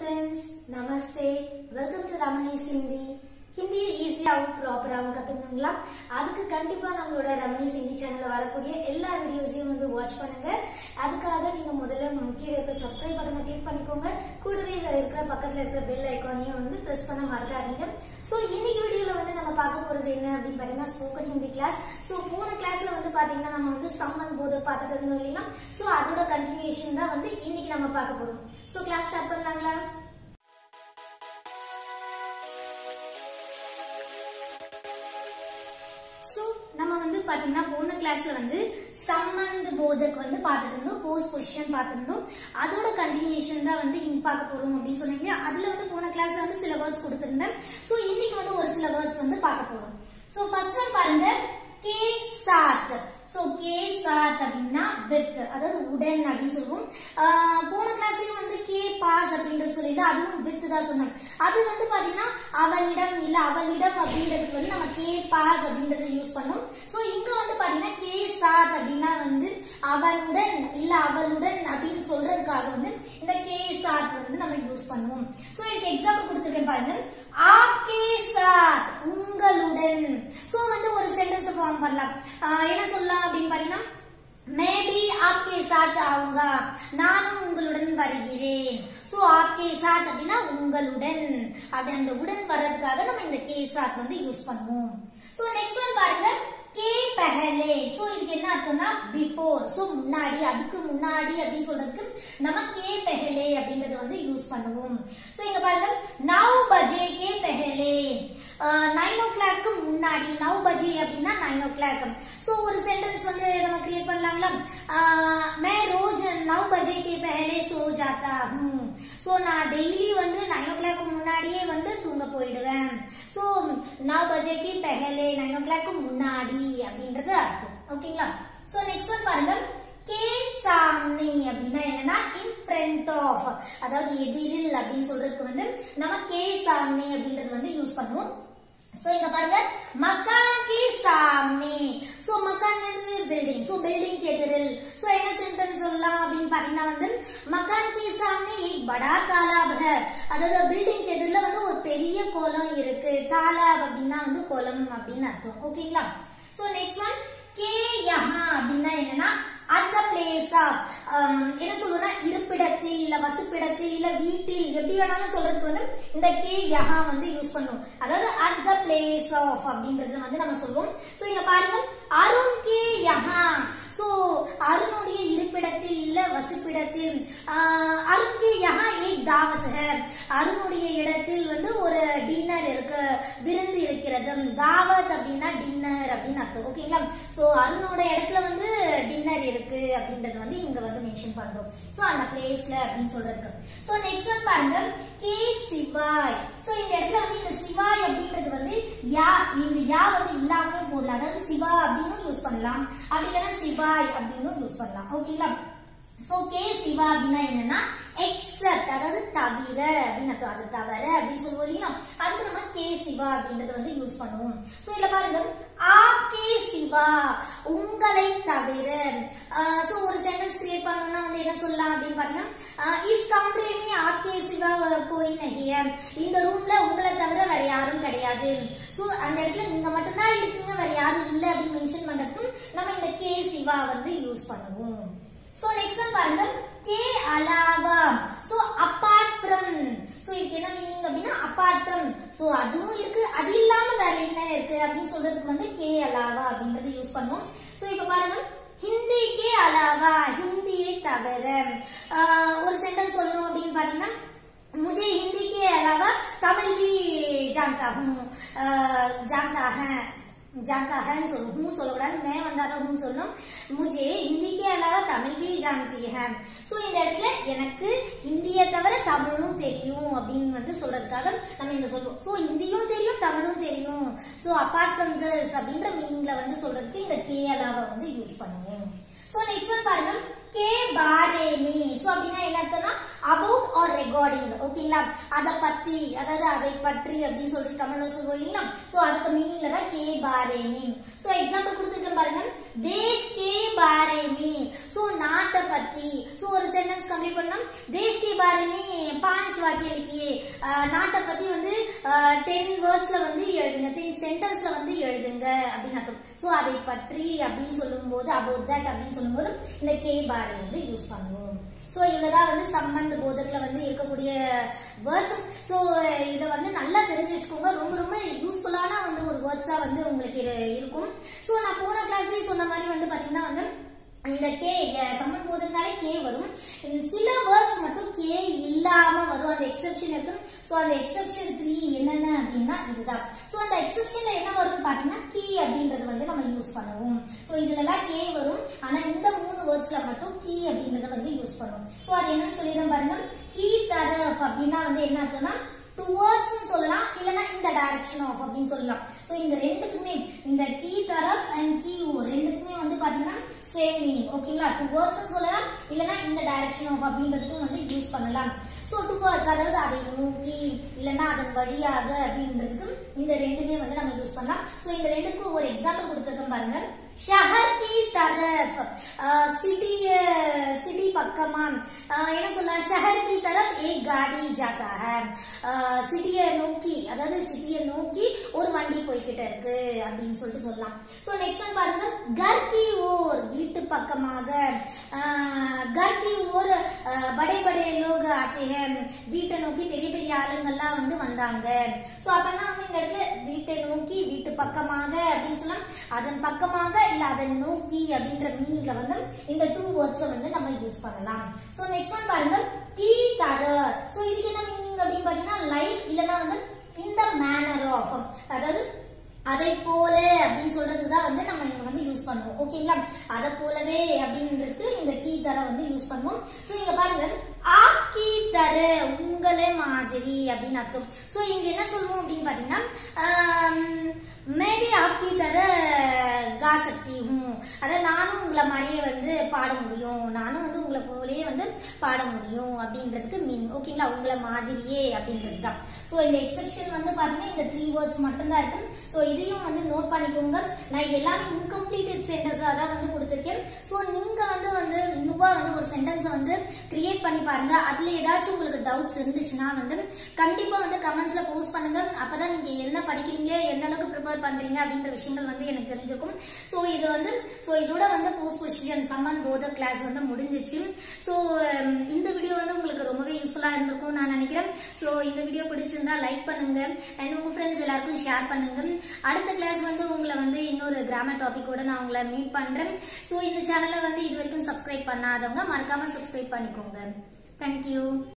friends namaste welcome to Ramani's Hindi Hindi ஈஸியாகவும் ப்ராப்பராகவும் கற்றுக்கணுங்களா அதுக்கு கண்டிப்பாக நம்மளோட ரமணீஸ் ஹிந்தி சேனலில் வரக்கூடிய எல்லா வீடியோஸையும் வந்து வாட்ச் பண்ணுங்க அதுக்காக நீங்கள் முதல்ல கீழே இருக்க சப்ஸ்கிரைப் பட்டனை கிளிக் பண்ணிக்கோங்க கூடவே இதுல இருக்கிற பக்கத்தில் இருக்கிற பெல் ஐக்கானையும் வந்து ப்ரெஸ் பண்ண மறக்காதீங்க ஸோ இன்னைக்கு வீடியோவில் வந்து நம்ம பார்க்க போகிறது என்ன அப்படின்னு பார்த்தீங்கன்னா ஸ்போக்கன் ஹிந்தி கிளாஸ் ஸோ போன கிளாஸ்ல வந்து பார்த்தீங்கன்னா நம்ம வந்து சம்மன் போது பார்த்துட்டு இருந்தோம் இல்லைங்களா ஸோ அதோட கண்டினியூஷன் தான் வந்து இன்னைக்கு நம்ம பார்க்க போகிறோம் ஸோ கிளாஸ் ஸ்டார்ட் பண்ணலாங்களா ஸோ நம்ம வந்து பாத்தீங்கன்னா போன கிளாஸ்ல வந்து சம்மந்த போதக் வந்து பார்த்துட்டு இருந்தோம் போஸ்ட் பொசிஷன் பார்த்துருந்தோம் அதோட கண்டினியூஷன் தான் வந்து இங்க பார்க்க போறோம் அப்படின்னு சொன்னீங்க அதுல வந்து போன கிளாஸ்ல வந்து சில வேர்ட்ஸ் கொடுத்திருந்தேன் ஸோ இன்னைக்கு வந்து ஒரு சில வேர்ட்ஸ் வந்து பார்க்க போறோம் ஸோ ஃபர்ஸ்ட் ஒன் பாருங்க கே சாட் ஸோ கே சாத் அப்படின்னா வித் அதாவது உடன் அப்படின்னு சொல்லுவோம் ஆஹ் போன கிளாஸ்லயும் வந்து கே பாஸ் அப்படின்றது சொல்லிட்டு அதுவும் வித் தான் சொன்னோம் அது வந்து பாத்தீங்கன்னா அவனிடம் இல்ல அவளிடம் அப்படின்றதுக்கு வந்து நம்ம கே பாஸ் அப்படின்றத யூஸ் பண்ணோம் ஸோ இங்க வந்து பாத்தீங்கன்னா கே சாத் அப்படின்னா வந்து அவனுடன் இல்ல அவளுடன் அப்படின்னு சொல்றதுக்காக வந்து இந்த கே சாத் வந்து நம்ம யூஸ் பண்ணுவோம் ஸோ இதுக்கு எக்ஸாம்பிள் கொடுத்துருக்கேன் பாருங்க ஆப்கே சாத் உங்களுடன் சோ வந்து ஒரு சென்டென்ஸ் ஃபார்ம் பண்ணலாம் ஆஹ் என்ன சொல்லலாம் அப்படின்னு பாத்தீங்கன்னா மேபி ஆப்கே சாத் ஆவுங்க நானும் உங்களுடன் வருகிறேன் சோ ஆப்கே சாத் அப்படின்னா உங்களுடன் அப்படி அந்த உடன் வர்றதுக்காக நம்ம இந்த கே சாத் வந்து யூஸ் பண்ணுவோம் சோ நெக்ஸ்ட் ஒன் பாருங்க கே பெஹலே சோ இதுக்கு என்ன அர்த்தம்னா பிஃபோர் சோ முன்னாடி அதுக்கு முன்னாடி அப்படின்னு சொல்றதுக்கு நம்ம கே பெஹலே அப்படிங்கறது வந்து யூஸ் பண்ணுவோம் சோ இங்க பாருங்க நவ் பஜே கே பெஹலே நைன் ஓ கிளாக்கு முன்னாடி நவ் பஜே அப்படின்னா நைன் ஓ கிளாக் சோ ஒரு சென்டென்ஸ் வந்து நம்ம கிரியேட் பண்ணலாங்களா மே ரோஜ் நவ் பஜே கே பெஹலே சோ ஜாத்தா ஹூம் சோ நான் டெய்லி வந்து நைன் ஓ கிளாக் முன்னாடியே வந்து தூங்க போயிடுவேன் சோ நவ் பஜேக்கு பெஹலே நைன் ஓ கிளாக்கு முன்னாடி அப்படின்றது அர்த்தம் ஓகேங்களா சோ நெக்ஸ்ட் ஒன் பாருங்க கே சாம்னி அப்படின்னா என்னன்னா இன் ஃப்ரண்ட் ஆஃப் அதாவது எதிரில் அப்படின்னு சொல்றதுக்கு வந்து நம்ம கே சாம்னி அப்படின்றது வந்து யூஸ் பண்ணுவோம் சோ இங்க பாருங்க மக்கான் கே சாம்னே சோ மக்கான் வந்து பில்டிங் சோ பில்டிங் के எதிரில் சோ என்ன சென்டென்ஸ் சொல்லலாம் அப்படின்னு பாத்தீங்கன்னா வந்து மக்கான் கே சாம்னே एक बड़ा तालाब है அதாவது பில்டிங் எதிரில வந்து ஒரு பெரிய குளம் இருக்கு தாலாப் அப்படின்னா வந்து குளம் அப்படின்னு அர்த்தம் ஓகேங்களா சோ நெக்ஸ்ட் ஒன் கே யஹா அப்படின்னா என்னன்னா அந்த பிளேஸ் ஆஃப் என்ன சொல்றோம்னா இருப்பிடத்தில் இல்ல வசிப்பிடத்தில் இல்ல வீட்டில் எப்படி வேணாலும் சொல்றதுக்கு வந்து இந்த கே யஹா வந்து யூஸ் பண்ணுவோம் அதாவது அட் த பிளேஸ் ஆஃப் அப்படின்றது வந்து நம்ம சொல்லுவோம் சோ இங்க பாருங்க அருண் கே யஹா சோ அருணுடைய இருப்பிடத்தில் இல்ல வசிப்பிடத்தில் அருண் கே யஹா ஏக் தாவத் ஹை அருணுடைய இடத்தில் வந்து ஒரு டின்னர் இருக்கு விருந்து இருக்கிறது தாவத் அப்படின்னா டின்னர் அப்படின்னு அர்த்தம் ஓகேங்களா சோ அருணோட இடத்துல வந்து டின்னர் இருக்கு அப்படின்றது வந்து இங்க வந்து மென்ஷன் பண்றோம் சோ அந்த பிளேஸ்ல அப்படின்னு சொல்றதுக்கு சோ நெக்ஸ்ட் ஒன் பாருங்க கே சிவாய் சோ இந்த இடத்துல வந்து இந்த சிவாய் அப்படின்றது வந்து யா இந்த யா வந்து இல்லாமலே போடலாம் அதாவது சிவா அப்படின்னு யூஸ் பண்ணலாம் அப்படி இல்லைன்னா சிவாய் அப்படின்னு யூஸ் பண்ணலாம் ஓகேங்களா சோ கே சிவா அப்படின்னா என்னன்னா எக்ஸப்ட் அதாவது தவிர அப்படின்னு அர்த்தம் அது தவிர அப்படின்னு சொல்லுவோம் இல்லைங்களா அதுக்கு நம்ம கே சிவா அப்படின்றத வந்து யூஸ் பண்ணுவோம் சோ இதுல பாருங்க ஆப்கே சிவா உங்களை தவிர சோ ஒரு சென்டென்ஸ் கிரியேட் பண்ணணும்னா வந்து என்ன சொல்லலாம் அப்படின்னு பாத்தீங்கன்னா இஸ் கம்ரே மே ஆப்கே சிவா கோய் நஹிய இந்த ரூம்ல உங்களை தவிர வேற யாரும் கிடையாது சோ அந்த இடத்துல நீங்க மட்டும்தான் இருக்கீங்க வேற யாரும் இல்ல அப்படின்னு மென்ஷன் பண்றதுக்கு நம்ம இந்த கே சிவா வந்து யூஸ் பண்ணுவோம் சோ நெக்ஸ்ட் ஒன் பாருங்க கே அலாவா சோ அப்பார்ட் ஃப்ரம் சோ இதுக்கு என்ன மீனிங் அப்படின்னா அப்பார்ட் ஃப்ரம் சோ அதுவும் இருக்கு அது இல்லாம வேற என்ன இருக்கு அப்படின்னு சொல்றதுக்கு வந்து கே அலாவா அப்படின்றது யூஸ் பண்ணுவோம் சோ இப்ப பாருங்க ஹிந்தி கே அலாவா ஹிந்தியை தவிர ஒரு சென்டென்ஸ் சொல்லணும் அப்படின்னு பாத்தீங்கன்னா मुझे हिंदी के अलावा तमिल भी जानता हूँ जानता है जानता है சொல்லணும் हूँ சொல்லக்கூடாது मैं வந்தாதான் हूँ சொல்லணும் मुझे हिंदी के अलावा तमिल भी जानती है சோ இந்த இடத்துல எனக்கு ஹிந்தியை தவிர தமிழும் தெரியும் அப்படின்னு வந்து சொல்றதுக்காக நம்ம இந்த சொல்லுவோம் சோ ஹிந்தியும் தெரியும் தமிழும் தெரியும் சோ அப்பார்ட் ஃப்ரம் திஸ் அப்படின்ற மீனிங்ல வந்து சொல்றதுக்கு இந்த கே அலாவை வந்து யூஸ் பண்ணுவோம் சோ நெக்ஸ்ட் ஒன் பாருங்க கே பாரே மீ சோ அப்படின்னா என்ன அர்த்தம்னா அபவுட் ஆர் ரெகார்டிங் ஓகேங்களா அதை பத்தி அதாவது அதை பற்றி அப்படின்னு சொல்லிட்டு தமிழ்ல சொல்லுவோம் இல்லைங்களா சோ அதுக்கு மீனிங்ல தான் கே பாரே மீ சோ எக்ஸாம்பிள் கொடுத்துருக்கேன் பாருங்க தேஷ் கே பாரே மீ சோ நாட்டை பத்தி சோ ஒரு சென்டென்ஸ் கம்ப்ளீட் பண்ணோம் தேஷ் கே பாரே மீ பாஞ்ச் வாக்கிய लिखिए அஹ், நாட்டை பத்தி வந்து டென் வேர்ட்ஸ்ல வந்து எழுதுங்க டென் சென்டென்ஸ்ல வந்து எழுதுங்க அப்படின்னு அர்த்தம் சோ அதை பற்றி அப்படின்னு சொல்லும்போது அபவுட் தட் அப்படின்னு சொல்லும்போது இந்த கே பாரே வந்து யூஸ் பண்ணுவோம் சோ இவ்வளவுதான் வந்து சம்பந்த போதத்துல வந்து இருக்கக்கூடிய வேர்ட்ஸ் சோ இதை வந்து நல்லா தெரிஞ்சு வச்சுக்கோங்க ரொம்ப ரொம்ப யூஸ்ஃபுல்லான வந்து ஒரு வேர்ட்ஸா வந்து உங்களுக்கு இது இருக்கும் சோ நான் போன கிளாஸ்லயே சொன்ன மாதிரி வந்து பாத்தீங்கன்னா வந்து இந்த கே சம்மன் போதுனாலே கே வரும் இந்த சில வேர்ட்ஸ் மட்டும் கே இல்லாம வரும் அந்த எக்ஸெப்ஷன் இருக்கு சோ அந்த எக்ஸெப்ஷன் த்ரீ என்னென்ன அப்படின்னா இதுதான் சோ அந்த எக்ஸெப்ஷன்ல என்ன வரும்னு பாத்தீங்கன்னா கீ அப்படின்றது வந்து நம்ம யூஸ் பண்ணுவோம் சோ இதுல எல்லாம் கே வரும் ஆனா இந்த மூணு வேர்ட்ஸ்ல மட்டும் கீ அப்படின்றத வந்து யூஸ் பண்ணுவோம் சோ அது என்னன்னு சொல்லிடுறேன் பாருங்க கீ தரஃப் அப்படின்னா வந்து என்ன அர்த்தம்னா டுவர்ட்ஸ் சொல்லலாம் இல்லனா இந்த டைரக்ஷன் ஆஃப் அப்படின்னு சொல்லலாம் சோ இந்த ரெண்டுக்குமே இந்த கீ தரஃப் அண்ட் கீ ஓ ரெண்டுக்குமே வந்து பாத்தீங்கன்னா சேம் மீனிங் ஓகேங்களா டுவர்ட்ஸ் சொல்லலாம் இல்லனா இந்த டைரக்ஷன் ஆஃப் அப்படின்றதுக்கும் வந்து யூஸ் பண்ணலாம் சோ டுவர்ட்ஸ் அதாவது அதை நோக்கி இல்லனா அதன் வழியாக அப்படின்றதுக்கு இந்த ரெண்டுமே வந்து நம்ம யூஸ் பண்ணலாம் சோ இந்த ரெண்டுக்கும் ஒரு எக்ஸாம்பிள் கொடுத்துருக்கோம் பாருங்க ஷஹர் கி தரஃப் சிட்டி சிட்டி பக்கமா அஹ், என்ன சொல்லலாம் ஷஹர் கி தரஃப் ஏக் காடி ஜாத்தா है சிட்டியை நோக்கி அதாவது சிட்டியை நோக்கி ஒரு வண்டி போய்கிட்ட இருக்கு அப்படின்னு சொல்லிட்டு சொல்லலாம் சோ நெக்ஸ்ட் ஒன் பாருங்க கர் கி ஓர் வீட்டு பக்கமாக அஹ், கர் கி ஓர் அஹ், படே படே லோக் ஆते हैं வீட்டை நோக்கி பெரிய பெரிய ஆளுங்கள்லாம் வந்து வந்தாங்க சோ அப்பனா வந்து இந்த இடத்துல வீட்டை நோக்கி வீட்டு பக்கமாக அப்படின்னு சொன்னா அதன் பக்கமாக இல்ல அதன் நோக்கி அப்படின்ற மீனிங்ல வந்து இந்த டூ வேர்ட்ஸ் வந்து நம்ம யூஸ் பண்ணலாம் சோ நெக்ஸ்ட் ஒன் பாருங்க கீ தர சோ இதுக்கு என்ன மீனிங் அப்படின்னு பாத்தீங்கன்னா லைக் இல்லனா வந்து இந்த மேனர் ஆஃப் அதாவது அதை போல அப்படின்னு சொல்றதுக்கு தான் வந்து நம்ம இங்க வந்து யூஸ் பண்ணுவோம் ஓகேங்களா அதை போலவே அப்படின்றதுக்கு இந்த கீ தர வந்து யூஸ் பண்ணுவோம் சோ இங்க பாருங்க ஆக்கி தர உங்களே மாதிரி அப்படின்னு அர்த்தம் சோ இங்க என்ன சொல்லுவோம் அப்படின்னு பாத்தீங்கன்னா மேபி ஆக்கி தர கா சக்தி ஹூ அதாவது நானும் உங்களை மாதிரியே வந்து பாட முடியும் நானும் வந்து உங்களை போலயே வந்து பாட முடியும் அப்படின்றதுக்கு மீன் ஓகேங்களா உங்களை மாதிரியே அப்படின்றது தான் சோ இந்த எக்ஸெப்ஷன் வந்து பாத்தீங்கன்னா இந்த த்ரீ வேர்ட்ஸ் மட்டும்தான் இருக்கு சோ இதையும் வந்து நோட் பண்ணிக்கோங்க நான் இது எல்லாமே இன்கம்ப்ளீட்டட் சென்டென்ஸா தான் வந்து கொடுத்துருக்கேன் சோ நீங்க வந்து வந்து நியூவா வந்து ஒரு சென்டென்ஸை வந்து கிரியேட் பண்ணி பாருங்க அதுல ஏதாச்சும் உங்களுக்கு டவுட்ஸ் இருந்துச்சுன்னா வந்து கண்டிப்பா வந்து கமெண்ட்ஸ்ல போஸ்ட் பண்ணுங்க அப்பதான் நீங்க என்ன படிக்கிறீங்க எந்த அளவுக்கு ப்ரிப்பேர் பண்றீங்க அப்படின்ற விஷயங்கள் வந்து எனக்கு தெரிஞ்சுக்கும் சோ இது வந்து சோ இதோட வந்து போஸ்ட் பொசிஷன் சம்மன் போத கிளாஸ் வந்து முடிஞ்சிச்சு சோ இந்த வீடியோ வந்து உங்களுக்கு ரொம்பவே யூஸ்ஃபுல்லா இருந்திருக்கும் நான் நினைக்கிறேன் சோ இந்த வீடியோ பிடிச்சிருந்தா லைக் பண்ணுங்க அண்ட் உங்க ஃப்ரெண்ட்ஸ் எல்லாருக்கும் ஷேர் பண்ணுங்க அடுத்த கிளாஸ் வந்து உங்களை வந்து இன்னொரு கிராமர் டாபிக்கோட நான் உங்களை மீட் பண்றேன் சோ இந்த சேனலை வந்து இது வரைக்கும் சப்ஸ்கிரைப் பண்ணாதவங்க மறக்காம சப்ஸ்கிரைப் பண்ணிக்கோங்க தேங்க்யூ